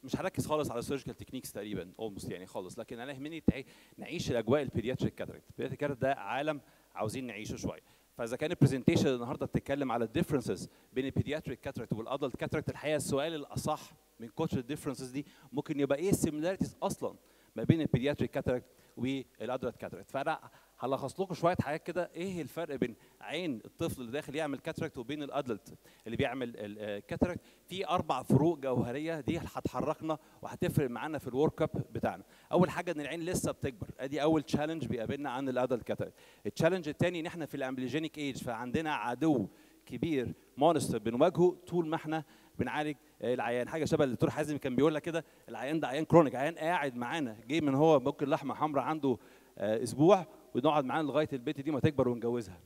مش هركز خالص على السيرجيكال تكنيكس تقريبا اولموست يعني خالص لكن انا يهمني تعي- نعيش الاجواء البيدياتريك كاتراكت البيدياتريك كاتراكت ده عالم عاوزين نعيشه شويه فاذا كان البرزنتيشن النهارده بتتكلم على الديفرنسز بين البيدياتريك كاتراكت والادلت كاتراكت الحقيقه السؤال الاصح من كتر الديفرنسز دي ممكن يبقى ايه السيميلاريتيز اصلا ما بين البيدياتريك كاتراكت والادلت كاتراكت فانا هلخص لكم شويه حاجات كده ايه الفرق بين عين الطفل اللي داخل يعمل كاتراكت وبين الادلت اللي بيعمل الكاتراكت في اربع فروق جوهريه دي هتحركنا وهتفرق معانا في الورك اب بتاعنا اول حاجه ان العين لسه بتكبر ادي اول تشالنج بيقابلنا عن الادلت كاتراكت التشالنج الثاني ان احنا في الامبليجينيك ايج فعندنا عدو كبير مونستر بنواجهه طول ما احنا بنعالج العيان حاجه شبه اللي الدكتور حازم كان بيقول لك كده العيان ده عيان كرونيك عيان قاعد معانا جاي من هو ممكن لحمه حمراء عنده آه، اسبوع ونقعد معاه لغايه البيت دي ما تكبر ونجوزها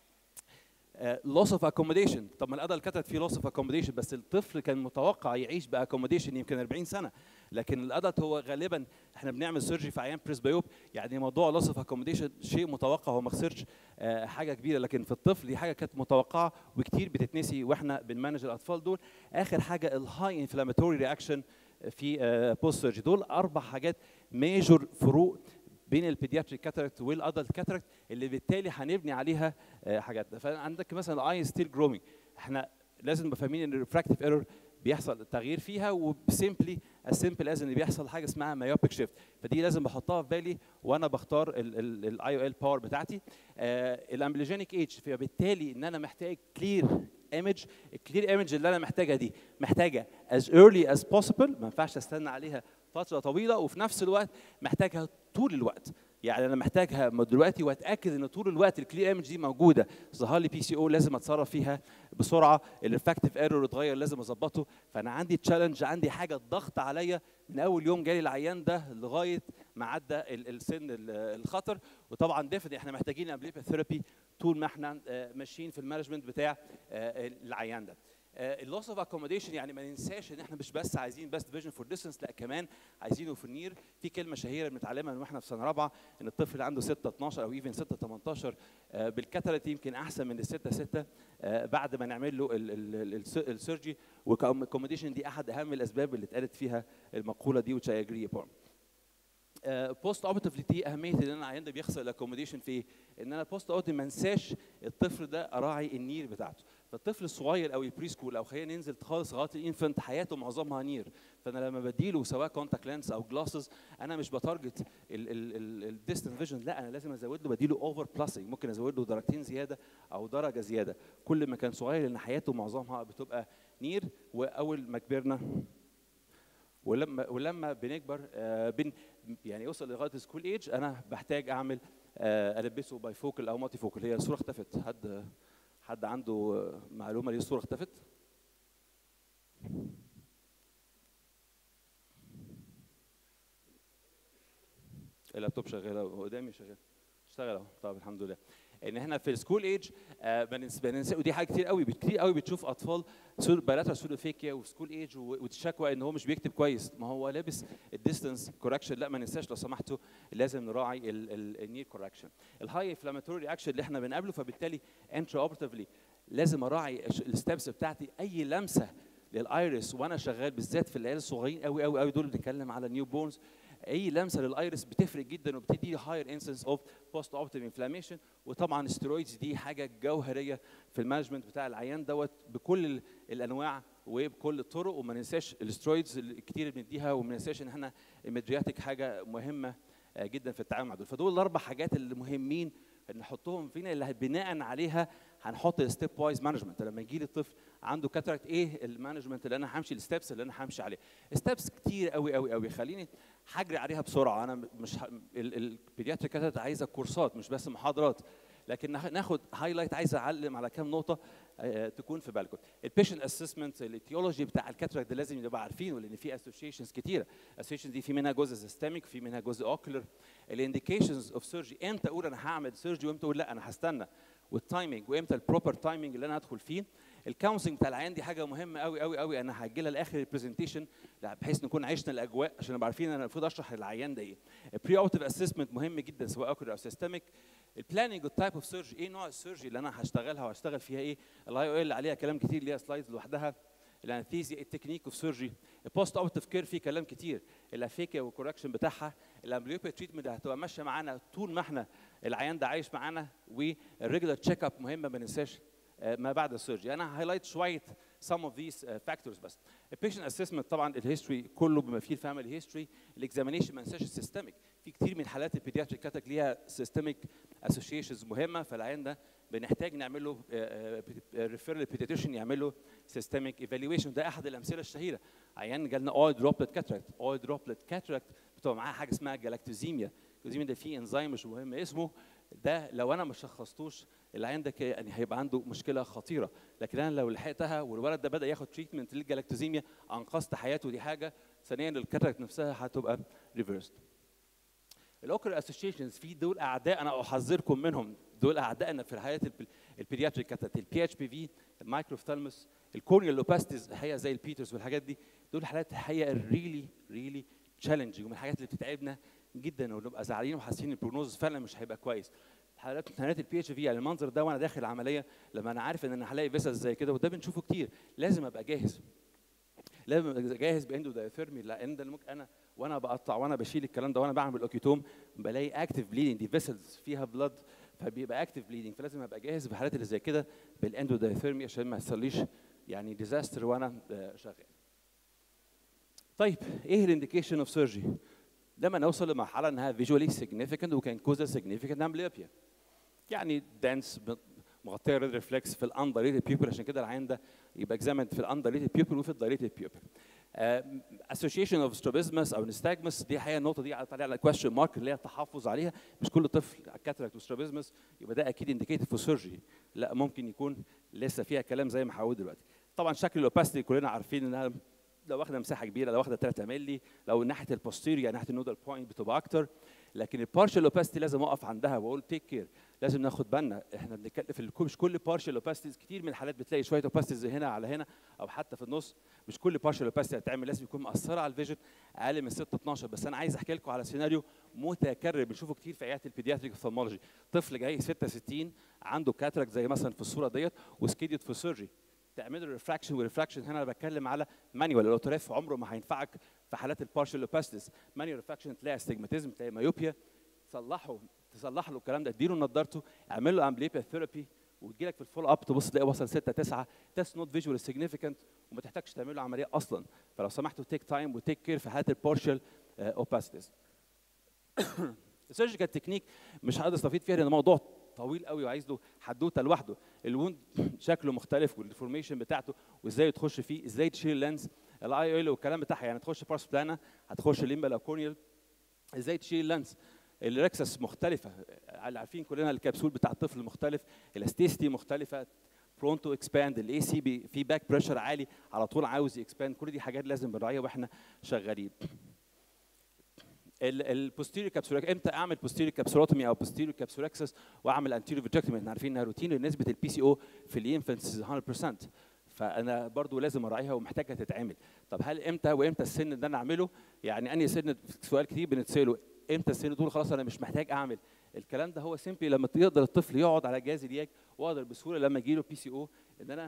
لوس اوف اكوموديشن طب ما الادل كتبت فيه لوس اوف اكوموديشن بس الطفل كان متوقع يعيش باكوموديشن يمكن 40 سنه لكن الادلت هو غالبا احنا بنعمل سيرجري في عيان بريسبيوب يعني موضوع لوس اوف اكوموديشن شيء متوقع هو ما خسرش آه، حاجه كبيره لكن في الطفل دي حاجه كانت متوقعه وكتير بتتنسي واحنا بنمانج الاطفال دول اخر حاجه الهاي انفلاماتوري رياكشن في بوست سيرجري دول اربع حاجات ميجور فروق بين البيدياتريك كاتاراكت والادلت كاتاراكت اللي بالتالي هنبني عليها آه، حاجات فعندك مثلا الاي ستيل جرومينج احنا لازم نبقى فاهمين ان الريفراكتيف ايرور بيحصل تغيير فيها وسيمبلي السيمبل از ان بيحصل حاجه اسمها مايوبيك شيفت فدي لازم بحطها في بالي وانا بختار الاي او ال باور بتاعتي الامبليجينيك ايج فبالتالي ان انا محتاج كلير ايمج الكلير ايمج اللي انا محتاجها دي محتاجه as early as possible ما ينفعش استنى عليها فتره طويله وفي نفس الوقت محتاجها طول الوقت يعني انا محتاجها من دلوقتي واتاكد ان طول الوقت الكلير ايمج دي موجوده ظهر لي بي سي او لازم اتصرف فيها بسرعه الريفاكتيف ايرور اتغير لازم اظبطه فانا عندي تشالنج عندي حاجه ضغط عليا من اول يوم جالي العيان ده لغايه ما عدى ال- السن ال- الخطر وطبعا ديفنتلي احنا محتاجين امبليبا ثيرابي طول ما احنا آه، ماشيين في المانجمنت بتاع آه، العيان ده اللوس اوف اكوموديشن يعني ما ننساش ان احنا مش بس عايزين بس فيجن فور ديستنس لا كمان عايزينه في النير في كلمه شهيره بنتعلمها من واحنا في سنه رابعه ان الطفل اللي عنده 6 12 او ايفن 6 18 آه، بالكاتالت يمكن احسن من ال 6 6 آه، بعد ما نعمل له السيرجي والاكوموديشن دي احد اهم الاسباب اللي اتقالت فيها المقوله دي which I agree upon. بوست اوبرتيف دي اهميه ان انا العيان ده بيخسر الاكوموديشن في ايه؟ ان انا بوست اوبرتيف ما انساش الطفل ده اراعي النير بتاعته فالطفل الصغير او البري سكول او خلينا ننزل خالص لغايه الانفنت حياته معظمها نير فانا لما بديله سواء كونتاكت لينس او جلاسز انا مش بتارجت الديستنس فيجن لا انا لازم ازود له بديله اوفر بلاسنج ممكن ازود له درجتين زياده او درجه زياده كل ما كان صغير لان حياته معظمها بتبقى نير واول ما كبرنا ولما ولما بنكبر آه، بن يعني يوصل لغايه سكول ايج انا بحتاج اعمل آه، البسه باي فوكل او مالتي فوكل هي الصوره اختفت حد حد عنده آه، معلومه ليه الصوره اختفت اللابتوب شغال أهو، قدامي شغال اشتغل اهو طب الحمد لله ان احنا في السكول ايج آه بننس بننس ودي حاجه كتير قوي كتير قوي بتشوف اطفال سول بلاترال سودوفيكيا وسكول ايج وتشكوى ان هو مش بيكتب كويس ما هو لابس الديستنس كوركشن لا ما ننساش لو سمحتوا لازم نراعي النير كوركشن الهاي انفلاماتوري رياكشن اللي احنا بنقابله فبالتالي انترا اوبرتيفلي لازم اراعي الستبس بتاعتي اي لمسه للايرس وانا شغال بالذات في العيال الصغيرين قوي قوي قوي دول بنتكلم على نيو بورنز اي لمسه للايرس بتفرق جدا وبتدي هاير انسنس اوف بوست اوبتيف انفلاميشن وطبعا الستيرويدز دي حاجه جوهريه في المانجمنت بتاع العيان دوت بكل ال- الانواع وبكل الطرق وما ننساش السترويدز الكتير اللي بنديها وما ننساش ان احنا المدرياتيك حاجه مهمه آه، جدا في التعامل مع دول فدول الاربع حاجات اللي مهمين نحطهم فينا اللي بناء عليها هنحط الستيب وايز مانجمنت لما يجي لي الطفل عنده كاتراكت ايه المانجمنت اللي انا همشي الستبس اللي انا همشي عليه ستبس كتير قوي قوي قوي خليني هجري عليها بسرعه انا مش ه... البيدياتريك كاتراكت عايزه كورسات مش بس محاضرات لكن ناخ- ناخد هايلايت عايز اعلم على كام نقطه آه، تكون في بالكم البيشنت اسسمنت الايتيولوجي بتاع الكاتراكت ده لازم نبقى عارفينه لان في اسوشيشنز كتيره اسوشيشنز دي في منها جزء سيستميك في منها جزء اوكلر الانديكيشنز اوف سيرجي امتى اقول انا هعمل سيرجي وامتى اقول لا انا هستنى والتايمنج وامتى البروبر تايمنج اللي انا ادخل فيه الكونسلنج بتاع العيان دي حاجه مهمه قوي قوي قوي انا هاجلها لاخر البرزنتيشن بحيث نكون عشنا الاجواء عشان نبقى عارفين انا المفروض اشرح للعيان ده ايه البري اوبتيف اسسمنت مهم جدا سواء اوكلر او سيستميك البلاننج والتايب اوف سيرجي ايه نوع السيرجي اللي انا هشتغلها وهشتغل فيها ايه الاي او ال عليها كلام كتير ليها سلايدز لوحدها الانستيزيا التكنيك اوف سيرجري البوست اوبرتيف كير فيه كلام كتير الافيكيا والكوركشن بتاعها الامبليوبيا تريتمنت هتبقى ماشيه معانا طول ما احنا العيان ده عايش معانا والريجولار تشيك اب مهمه ما ننساش آه، ما بعد السيرجري انا هايلايت شويه some of these uh, factors بس البيشنت اسسمنت طبعا الهيستوري كله بما فيه الفاميلي هيستوري الاكزامينيشن ما ننساش السيستميك في كتير من حالات البيدياتريك كاتك ليها سيستميك اسوشيشنز مهمه فالعيان ده بنحتاج نعمل له ريفيرال بيدياتريشن يعمل له سيستميك ايفالويشن ده احد الامثله الشهيره عيان جالنا اويل دروبلت كاتراكت اويل دروبلت كاتراكت بتبقى معاه حاجه اسمها جلاكتوزيميا الجلاكتوزيميا ده فيه انزيم مش مهم اسمه ده لو انا ما شخصتوش العيان ده يعني هيبقى عنده مشكله خطيره لكن انا لو لحقتها والولد ده بدا ياخد تريتمنت للجلاكتوزيميا انقذت حياته دي حاجه ثانيا الكاتراكت نفسها هتبقى ريفيرست الاوكر اسوشيشنز في دول اعداء انا احذركم منهم دول اعدائنا في حياه البيدياتريك كاتات البي اتش بي في المايكروفثالموس الكورنيال لوباستيز الحقيقه زي البيترز والحاجات دي دول حالات الحقيقه ريلي ريلي تشالنجينج ومن الحاجات اللي بتتعبنا جدا ونبقى زعلانين وحاسين البروجنوز فعلا مش هيبقى كويس حالات حالات البي اتش في يعني المنظر ده وانا داخل العمليه لما انا عارف ان انا هلاقي فيسز زي كده وده بنشوفه كتير لازم ابقى جاهز لازم ابقى جاهز باندو دايثيرمي لان ده ممكن انا وانا بقطع وانا بشيل الكلام ده وانا بعمل اوكيتوم بلاقي اكتف بليدنج دي فيسلز فيها بلاد فبيبقى اكتف بليدنج فلازم ابقى جاهز في الحالات اللي زي كده بالاندو دايثيرمي عشان ما يحصليش يعني ديزاستر وانا آه، شغال. طيب ايه الانديكيشن اوف سيرجري؟ لما نوصل لمرحله انها فيجوالي سيجنيفيكانت وكان كوزا سيجنيفيكانت امبليوبيا. يعني دانس مغطيه ريد ريفلكس في الاندريتد بيبل عشان كده العين ده يبقى اكزامنت في الاندريتد بيبل وفي الدايريتد بيبل. اسوشيشن اوف سترابيزمس او نستاجمس دي حقيقه النقطه دي على على كويشن مارك اللي هي التحفظ عليها مش كل طفل كاتراكت وسترابيزمس يبقى ده اكيد انديكيتد في سيرجري لا ممكن يكون لسه فيها كلام زي ما هقول دلوقتي طبعا شكل الاوباستي كلنا عارفين انها لو واخده مساحه كبيره لو واخده 3 مللي لو ناحيه البوستيريور ناحيه النودال بوينت بتبقى اكتر لكن البارشال اوباستي لازم اقف عندها واقول تيك كير لازم ناخد بالنا احنا بنتكلم في الكو- مش كل بارشال اوباستيز كتير من الحالات بتلاقي شويه اوباستيز هنا على هنا او حتى في النص مش كل بارشال اوباستي هتعمل لازم يكون مأثره على الفيجن اقل من 6 12 بس انا عايز احكي لكم على سيناريو متكرر بنشوفه كتير في عياده البيدياتريك اوفثالمولوجي طفل جاي 66 عنده كاتراك زي مثلا في الصوره ديت وسكيديت في السيرجري تعملوا ريفراكشن وريفراكشن هنا انا بتكلم على مانيوال الاوتوراف عمره ما هينفعك في حالات البارشال اوباستيز مانيوال ريفراكشن تلاقي استجماتيزم تلاقي مايوبيا تصلحه تصلح له الكلام ده اديله نضارته اعمل له امبليبيا ثيرابي وتجي لك في الفول اب تبص تلاقي وصل 6 9 تست نوت فيجوال سيجنيفيكانت وما تحتاجش تعمل له عمليه اصلا فلو سمحتوا تيك تايم وتيك كير في حالات البارشال اوباستيز السيرجيكال تكنيك مش هقدر استفيد فيها لان الموضوع طويل قوي وعايز له حدوته لوحده الوند شكله مختلف والديفورميشن بتاعته وازاي تخش فيه ازاي تشيل اللينز الاي اول والكلام بتاعها يعني تخش بارس بلانا هتخش ليمبا لو كورنيال ازاي تشيل اللينز الريكسس مختلفه اللي عارفين كلنا الكبسول بتاع الطفل مختلف الاستيستي مختلفه برونتو اكسباند الاي سي في باك بريشر عالي على طول عاوز يكسباند كل دي حاجات لازم بنراعيها واحنا شغالين البوستيريور كابسولاك امتى اعمل بوستيريور كابسولوتومي او بوستيريور كابسولاكسس واعمل انتيريور فيتريكتومي احنا عارفين انها روتين لان نسبه البي سي او في الانفنتس 100% فانا برضو لازم اراعيها ومحتاجه تتعمل طب هل امتى وامتى السن اللي انا اعمله يعني انهي سن سؤال كتير بنتساله امتى السن تقول خلاص انا مش محتاج اعمل الكلام ده هو سيمبلي لما يقدر الطفل يقعد على جهاز الياج واقدر بسهوله لما يجي له بي سي او ان انا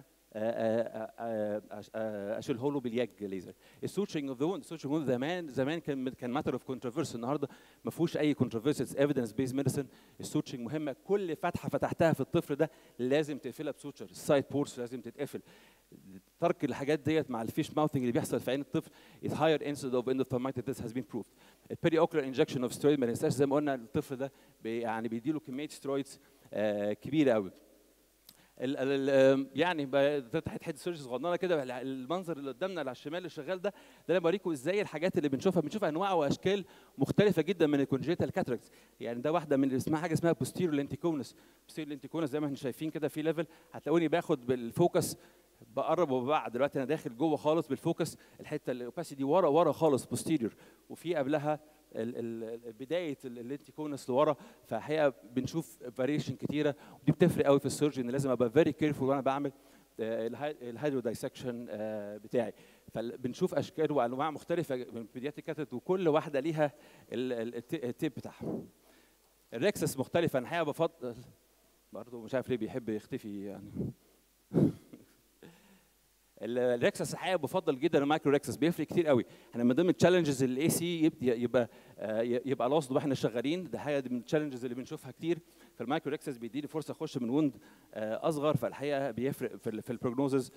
اشيله له بالياج ليزر السوتشنج اوف ذا ووند السوتشنج اوف زمان زمان كان كان ماتر اوف كونتروفيرسي النهارده ما فيهوش اي كونتروفيرسي ايفيدنس بيز ميديسن السوتشنج مهمه كل فتحه فتحتها في الطفل ده لازم تقفلها بسوتشر السايد بورس لازم تتقفل ترك الحاجات ديت مع الفيش ماوثنج اللي بيحصل في عين الطفل is higher incidence of endophthalmitis has been proved. البيري اوكلر انجكشن اوف سترويد ما ننساش زي ما قلنا الطفل ده بي يعني بيديله كميه سترويدز آه كبيره قوي. ال ال يعني فتحت حته سيرج صغننه كده المنظر اللي قدامنا على الشمال اللي شغال ده ده انا بوريكم ازاي الحاجات اللي بنشوفها بنشوف انواع واشكال مختلفه جدا من الكونجيتال كاتراكتس يعني ده واحده من اسمها حاجه اسمها بوستيرو لينتيكونس بوستيرو لينتيكونس زي ما احنا شايفين كده في ليفل هتلاقوني باخد بالفوكس بقرب وببعد دلوقتي انا داخل جوه خالص بالفوكس الحته الاوباسيتي ورا ورا خالص بوستيريور وفي قبلها ال ال بدايه اللينتيكونس لورا فحقيقه بنشوف فاريشن كتيره ودي بتفرق قوي في السيرجي ان لازم ابقى فيري كيرفول وانا بعمل الهيدرو دايسكشن بتاعي فبنشوف اشكال وانواع مختلفه من البيدياتريك كاتت وكل واحده ليها التيب بتاعها الريكسس مختلفه انا الحقيقه بفضل برضه مش عارف ليه بيحب يختفي يعني الريكسس الحقيقه بفضل جدا المايكرو ريكسس بيفرق كتير قوي احنا من ضمن التشالنجز الاي سي يبقى آه، يبقى لوست واحنا شغالين ده حاجه من التشالنجز اللي بنشوفها كتير فالمايكرو ريكسس بيديني فرصه اخش من وند آه، اصغر فالحقيقه بيفرق في ال- في البروجنوزز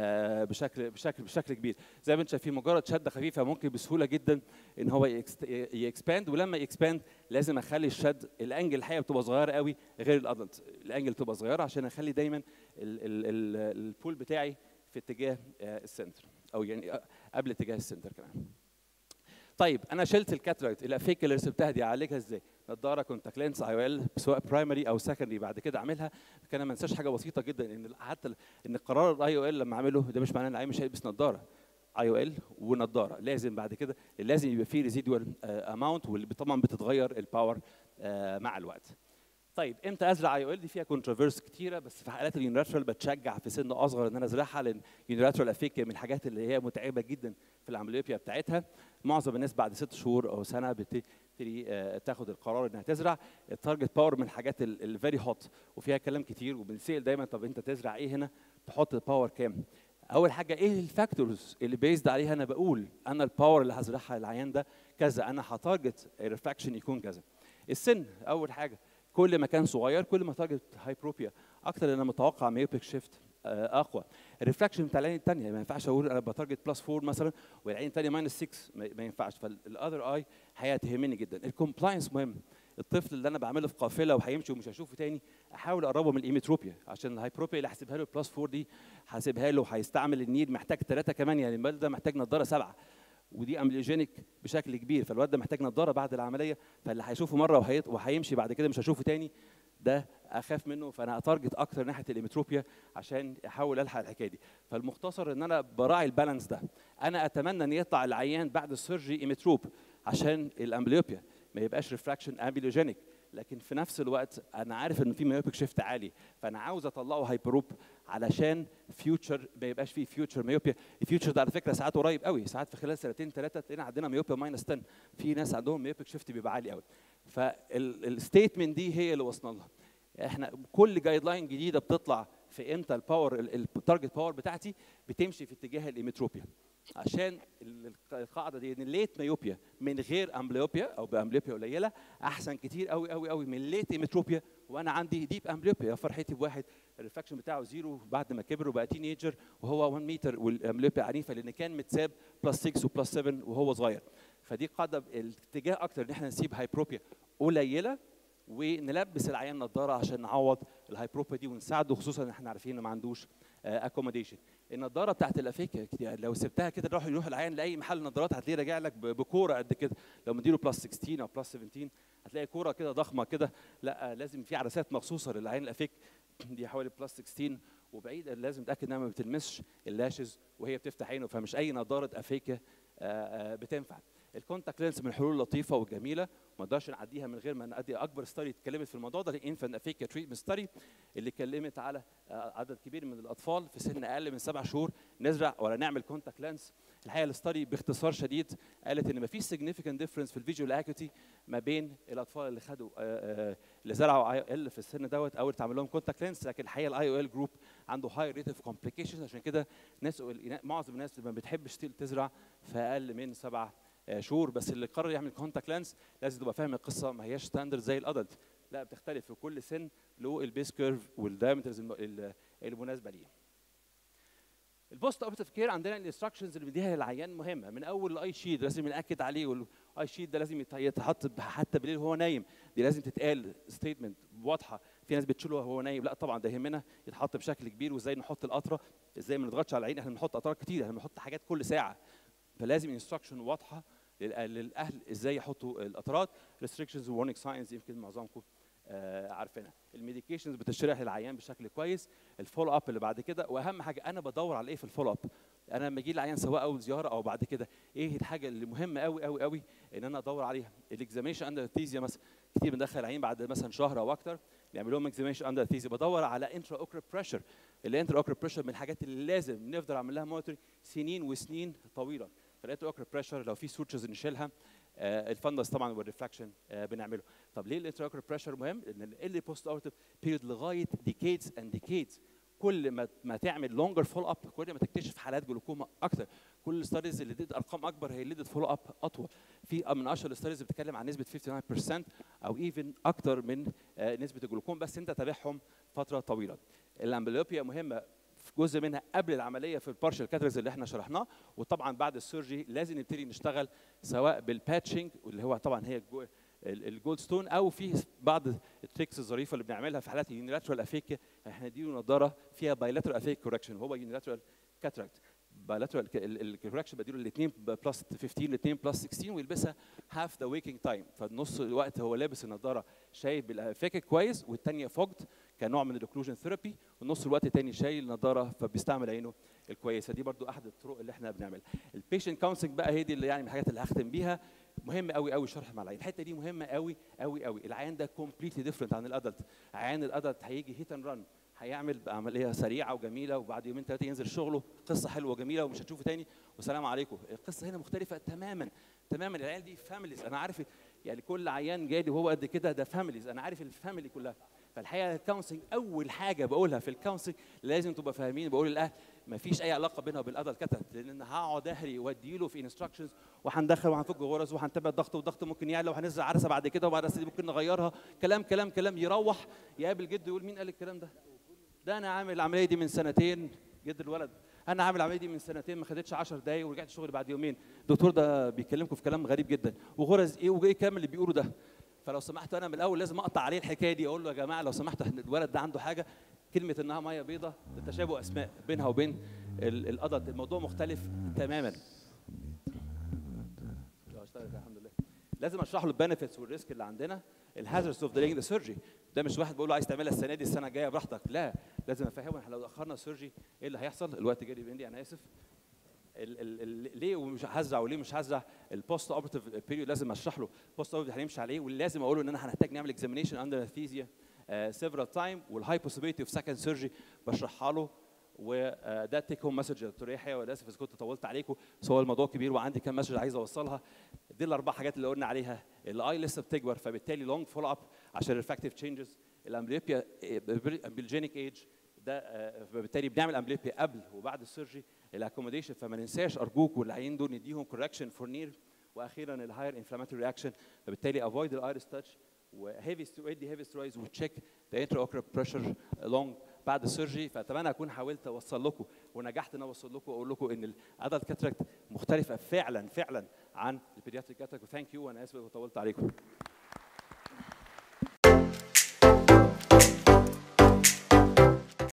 بشكل بشكل بشكل كبير زي ما انتم شايفين مجرد شده خفيفه ممكن بسهوله جدا ان هو يكسباند ولما يكسباند لازم اخلي الشد الانجل الحقيقه بتبقى صغيره قوي غير الادلت الانجل بتبقى صغيره عشان اخلي دايما ال- ال- ال- البول بتاعي في اتجاه آه، السنتر او يعني آه، قبل اتجاه السنتر كمان طيب انا شلت الكاتراكت الافيك اللي رسمتها دي اعالجها ازاي نضاره كونتاكت لينس اي ال سواء برايمري او سكندري بعد كده اعملها كان ما انساش حاجه بسيطه جدا ان حتى ال- ان قرار الاي او ال لما اعمله ده مش معناه ان العيان مش هيلبس نضاره اي او ال ونضاره لازم بعد كده لازم يبقى فيه ريزيدوال اماونت واللي طبعا بتتغير الباور مع الوقت طيب امتى ازرع اي او ال دي فيها كونتروفيرس كتيره بس في حالات اليونيلاترال بتشجع في سن اصغر ان انا ازرعها لان يونيلاترال افيك من الحاجات اللي هي متعبه جدا في العمليوبيا بتاعتها معظم الناس بعد ست شهور او سنه بتبتدي آه، تاخد القرار انها تزرع التارجت باور من الحاجات الفيري هوت وفيها كلام كتير وبنسال دايما طب انت تزرع ايه هنا تحط الباور كام اول حاجه ايه الفاكتورز اللي بيزد عليها انا بقول انا الباور اللي هزرعها للعيان ده كذا انا هتارجت الريفراكشن يكون كذا السن اول حاجه كل ما كان صغير كل ما تارجت هايبروبيا اكتر لان انا متوقع ميوبيك شيفت اقوى الريفراكشن بتاع العين الثانيه ما ينفعش اقول انا بتارجت بلس 4 مثلا والعين الثانيه ماينس 6 ما ما ينفعش فالاذر اي هتهمني جدا الكومبلاينس مهم الطفل اللي انا بعمله في قافله وهيمشي ومش هشوفه تاني احاول اقربه من الايميتروبيا عشان الهايبروبيا اللي هحسبها له بلس 4 دي هسيبها له هيستعمل النيل محتاج ثلاثه كمان يعني الواد ده محتاج نضاره سبعه ودي امبليوجينيك بشكل كبير فالواد ده محتاج نضاره بعد العمليه فاللي هيشوفه مره وهي- وهيمشي بعد كده مش هشوفه تاني ده اخاف منه فانا اتارجت اكتر ناحيه الاميتروبيا عشان احاول الحق الحكايه دي فالمختصر ان انا براعي البالانس ده انا اتمنى ان يطلع العيان بعد السيرجري ايميتروب عشان الامبليوبيا ما يبقاش ريفراكشن امبليوجينيك لكن في نفس الوقت انا عارف ان في ميوبيك شيفت عالي فانا عاوز اطلعه هايبروب علشان فيوتشر ما يبقاش فيه فيوتشر ميوبيا الفيوتشر ده على فكره ساعات قريب قوي ساعات في خلال سنتين ثلاثه تلاقينا عندنا ميوبيا ماينس 10 في ناس عندهم ميوبيك شيفت بيبقى عالي قوي فالستيتمنت دي هي اللي وصلنا لها احنا كل جايد لاين جديده بتطلع في امتى الباور التارجت باور بتاعتي بتمشي في اتجاه الايميتروبيا عشان ال- القاعده دي ان الليت ميوبيا من غير امبليوبيا او بامبليوبيا قليله احسن كتير قوي قوي قوي من ليت ايميتروبيا وانا عندي ديب امبليوبيا فرحتي بواحد الريفراكشن بتاعه زيرو بعد ما كبر وبقى تينيجر وهو 1 متر والامبليوبيا عنيفه لان كان متساب بلس 6 وبلس 7 وهو صغير فدي قاعده الاتجاه اكتر ان احنا نسيب هايبروبيا قليله ونلبس العيان نظاره عشان نعوض الهايبروبيا دي ونساعده خصوصا ان احنا عارفين انه ما عندوش اكوموديشن النضاره بتاعت الافيكا كتير- لو سبتها كده يروح يروح العيان لاي محل نظارات هتلاقيه راجع لك ب- بكوره قد كده لو مديله بلس 16 او بلس 17 هتلاقي كوره كده ضخمه كده لا لازم في عدسات مخصوصه للعين الافيك دي حوالي بلس 16 وبعيد لازم اتاكد انها ما بتلمسش اللاشز وهي بتفتح عينه فمش اي نضاره افيكا آه، آه، بتنفع الكونتاكت لينس من الحلول اللطيفه والجميله ما نقدرش نعديها من غير ما نأدي اكبر ستادي اتكلمت في الموضوع ده الانفنت افيكا تريتمنت ستادي اللي اتكلمت على آه، عدد كبير من الاطفال في سن اقل من سبع شهور نزرع ولا نعمل كونتاكت لينس الحقيقه الستادي باختصار شديد قالت ان ما فيش significant difference في الفيجوال اكيوتي ما بين الاطفال اللي خدوا آه، آه، اللي زرعوا اي ال في السن دوت او اللي اتعمل لهم كونتاكت لينس لكن الحقيقه الاي او ال جروب عنده هاي ريت اوف كومبليكيشنز عشان كده ناس معظم الناس اللي ما بتحبش تزرع في اقل من سبع آه، شهور بس اللي قرر يعمل كونتاكت لينس لازم تبقى فاهم القصه ما هياش ستاندرد زي الادلت لا بتختلف في كل سن له البيس كيرف والدايمترز المناسبه ليه البوست اوبرتيف كير عندنا الانستراكشنز اللي بنديها للعيان مهمه من اول الاي شيت لازم ناكد عليه والاي شيت ده لازم يت- يتحط ب- حتى بالليل وهو نايم دي لازم تتقال ستيتمنت واضحه في ناس بتشيله وهو نايم لا طبعا ده يهمنا يتحط بشكل كبير وازاي نحط القطره ازاي ما نضغطش على العين احنا بنحط قطرات كتير احنا بنحط حاجات كل ساعه فلازم انستراكشن واضحه للأ- للاهل ازاي يحطوا القطرات ريستريكشنز وورنينج ساينز يمكن معظمكم آه، عارفينها الميديكيشنز بتشرح للعيان بشكل كويس الفولو اب اللي بعد كده واهم حاجه انا بدور على ايه في الفولو اب انا لما يجي لي عيان سواء اول زياره او بعد كده ايه الحاجه اللي مهمه قوي قوي قوي ان انا ادور عليها الاكزاميشن اندر ثيزيا مثلا كتير بندخل عيان بعد مثلا شهر او اكتر نعمل لهم اكزاميشن اندر ثيزيا بدور على انترا اوكرا بريشر الانترا اوكرا بريشر من الحاجات اللي لازم نفضل اعمل لها مونيتورنج سنين وسنين طويله فالانترا اوكرا بريشر لو في سوتشرز نشيلها آه، الفندس طبعا والريفراكشن آه، بنعمله طب ليه الانتراكر بريشر مهم؟ لان اللي بوست اوتيف بيريود لغايه ديكيدز اند ديكيدز كل ما ما تعمل لونجر فول اب كل ما تكتشف حالات جلوكوما اكتر كل الستاديز اللي ادت ارقام اكبر هي اللي ادت فولو اب اطول في من اشهر الستاديز بتتكلم عن نسبه 59% او ايفن اكتر من آه، نسبه الجلوكوما بس انت تابعهم فتره طويله الامبليوبيا مهمه في جزء منها قبل العمليه في البارشال كاترز اللي احنا شرحناه وطبعا بعد السيرجي لازم نبتدي نشتغل سواء بالباتشنج واللي هو طبعا هي الجو- ال- الجولد ستون او في بعض التريكس الظريفه اللي بنعملها في حالات يونيلاترال افيك احنا نديله نظاره فيها بايلاترال افيك كوركشن وهو يونيلاترال كاتراكت بايلاترال الكوركشن بديله الاثنين بلس 15 الاثنين بلس 16 ويلبسها هاف ذا ويكينج تايم فنص الوقت هو لابس النضاره شايف بالافيك كويس والثانيه فوجد كنوع من الاوكلوجن ثيرابي ونص الوقت الثاني شايل النضاره فبيستعمل عينه الكويسه دي برضو احد الطرق اللي احنا بنعملها البيشنت كونسلنج بقى هي دي اللي يعني من الحاجات اللي هختم بيها مهم قوي قوي الشرح مع العيان الحته دي مهمه قوي قوي قوي العيان ده كومبليتلي ديفرنت عن الادلت عيان الادلت هيجي هيت اند ران هيعمل عمليه سريعه وجميله وبعد يومين ثلاثه ينزل شغله قصه حلوه وجميله ومش هتشوفه تاني والسلام عليكم القصه هنا مختلفه تماما تماما العيال دي فاميليز انا عارف يعني كل عيان جالي وهو قد كده ده فاميليز انا عارف الفاميلي كلها فالحقيقه الكونسلنج اول حاجه بقولها في الكونسلنج لازم تبقى فاهمين بقول للاهل ما فيش اي علاقه بينها وبين الادلت كتب لان أنا هقعد اهري واديله في انستراكشنز وهندخل وهنفك غرز وهنتابع الضغط والضغط ممكن يعلى وهنزرع عرسه بعد كده وبعد العرسه دي ممكن نغيرها كلام كلام كلام يروح يقابل جده يقول مين قال الكلام ده؟ ده انا عامل العمليه دي من سنتين جد الولد انا عامل العمليه دي من سنتين ما خدتش 10 دقايق ورجعت شغلي بعد يومين الدكتور ده بيكلمكم في كلام غريب جدا وغرز ايه وايه كام اللي بيقولوا ده فلو سمحتوا انا من الاول لازم اقطع عليه الحكايه دي اقول له يا جماعه لو سمحتوا احنا الولد ده عنده حاجه كلمه انها ميه بيضاء ده تشابه اسماء بينها وبين ال- القدط الموضوع مختلف تماما لا، اشتغلت الحمد لله لازم اشرح له البنفيتس والريسك اللي عندنا الهازردز اوف ديلينج ذا سيرجري ده مش واحد بقول له عايز تعملها السنه دي السنه الجايه براحتك لا لازم افهمه احنا لو اخرنا السيرجي ايه اللي هيحصل الوقت جري مني انا اسف ال ال ال ليه ومش هزرع وليه مش هزرع البوست اوبرتيف بيريود لازم اشرح له البوست اوبرتيف هنمشي عليه ولازم اقول له ان انا هنحتاج نعمل اكزامينيشن اندر انستيزيا سيفرال تايم والهاي possibility اوف سكند سيرجي بشرحها له وده تيك هوم مسج يا دكتور يحيى وانا اسف اذا كنت طولت عليكم بس هو الموضوع كبير وعندي كام مسج عايز اوصلها دي الاربع حاجات اللي قلنا عليها الاي لسه بتكبر فبالتالي لونج فولو اب عشان الريفاكتيف تشينجز الامبليوبيا امبلجينيك ايج ده آه، فبالتالي بنعمل امبليوبيا قبل وبعد السيرجي الاكوموديشن فما ننساش ارجوك والعيين دول نديهم كوركشن فور نير واخيرا الهاير انفلاماتوري رياكشن فبالتالي افويد الايرس تاتش وهيفي ادي هيفي سترويدز وتشيك ذا انتر اوكر بريشر لونج بعد السيرجي فاتمنى اكون حاولت اوصل لكم ونجحت ان اوصل لكم واقول لكم ان الادلت كاتراكت مختلفه فعلا فعلا عن البيدياتريك كاتراكت وثانك يو وانا اسف لو طولت عليكم